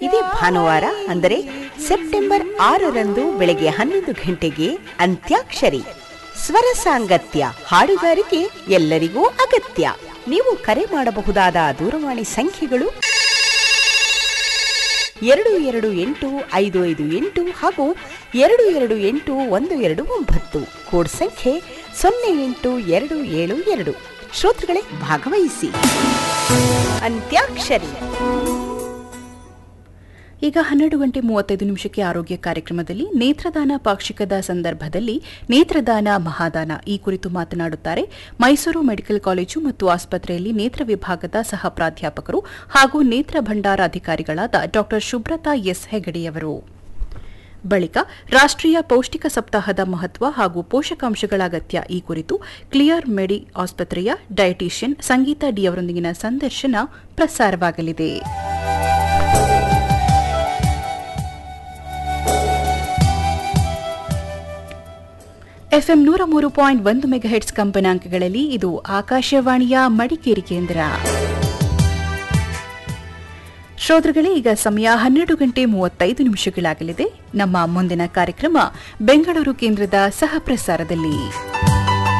ಇದೇ ಭಾನುವಾರ ಅಂದರೆ ಸೆಪ್ಟೆಂಬರ್ ಆರರಂದು ಬೆಳಗ್ಗೆ ಹನ್ನೊಂದು ಗಂಟೆಗೆ ಅಂತ್ಯಾಕ್ಷರಿ ಸ್ವರ ಸಾಂಗತ್ಯ ಹಾಡುಗಾರಿಕೆ ಎಲ್ಲರಿಗೂ ಅಗತ್ಯ ನೀವು ಕರೆ ಮಾಡಬಹುದಾದ ದೂರವಾಣಿ ಸಂಖ್ಯೆಗಳು ಎರಡು ಎರಡು ಎಂಟು ಐದು ಐದು ಎಂಟು ಹಾಗೂ ಎರಡು ಎರಡು ಎಂಟು ಒಂದು ಎರಡು ಒಂಬತ್ತು ಕೋಡ್ ಸಂಖ್ಯೆ ಸೊನ್ನೆ ಎಂಟು ಎರಡು ಏಳು ಎರಡು ಶ್ರೋತೃಗಳೇ ಭಾಗವಹಿಸಿ ಅಂತ್ಯಾಕ್ಷರಿ ಈಗ ಹನ್ನೆರಡು ಗಂಟೆ ಮೂವತ್ತೈದು ನಿಮಿಷಕ್ಕೆ ಆರೋಗ್ಯ ಕಾರ್ಯಕ್ರಮದಲ್ಲಿ ನೇತ್ರದಾನ ಪಾಕ್ಷಿಕದ ಸಂದರ್ಭದಲ್ಲಿ ನೇತ್ರದಾನ ಮಹಾದಾನ ಈ ಕುರಿತು ಮಾತನಾಡುತ್ತಾರೆ ಮೈಸೂರು ಮೆಡಿಕಲ್ ಕಾಲೇಜು ಮತ್ತು ಆಸ್ಪತ್ರೆಯಲ್ಲಿ ನೇತ್ರ ವಿಭಾಗದ ಸಹ ಪ್ರಾಧ್ಯಾಪಕರು ಹಾಗೂ ನೇತ್ರ ಭಂಡಾರ ಅಧಿಕಾರಿಗಳಾದ ಡಾ ಶುಭ್ರತಾ ಎಸ್ ಹೆಗಡೆಯವರು ಬಳಿಕ ರಾಷ್ಟ್ರೀಯ ಪೌಷ್ಟಿಕ ಸಪ್ತಾಹದ ಮಹತ್ವ ಹಾಗೂ ಪೋಷಕಾಂಶಗಳ ಅಗತ್ಯ ಈ ಕುರಿತು ಕ್ಲಿಯರ್ ಮೆಡಿ ಆಸ್ಪತ್ರೆಯ ಡಯಟಿಷಿಯನ್ ಸಂಗೀತಾ ಡಿ ಅವರೊಂದಿಗಿನ ಸಂದರ್ಶನ ಪ್ರಸಾರವಾಗಲಿದೆ ಎಫ್ಎಂ ನೂರ ಮೂರು ಪಾಯಿಂಟ್ ಒಂದು ಮೆಗಾಹೆಟ್ಸ್ ಕಂಪನಾಂಕಗಳಲ್ಲಿ ಇದು ಆಕಾಶವಾಣಿಯ ಮಡಿಕೇರಿ ಕೇಂದ್ರ ಶ್ರೋತೃಗಳೇ ಈಗ ಸಮಯ ಹನ್ನೆರಡು ಗಂಟೆ ಮೂವತ್ತೈದು ನಿಮಿಷಗಳಾಗಲಿದೆ ನಮ್ಮ ಮುಂದಿನ ಕಾರ್ಯಕ್ರಮ ಬೆಂಗಳೂರು ಕೇಂದ್ರದ ಸಹ ಪ್ರಸಾರದಲ್ಲಿ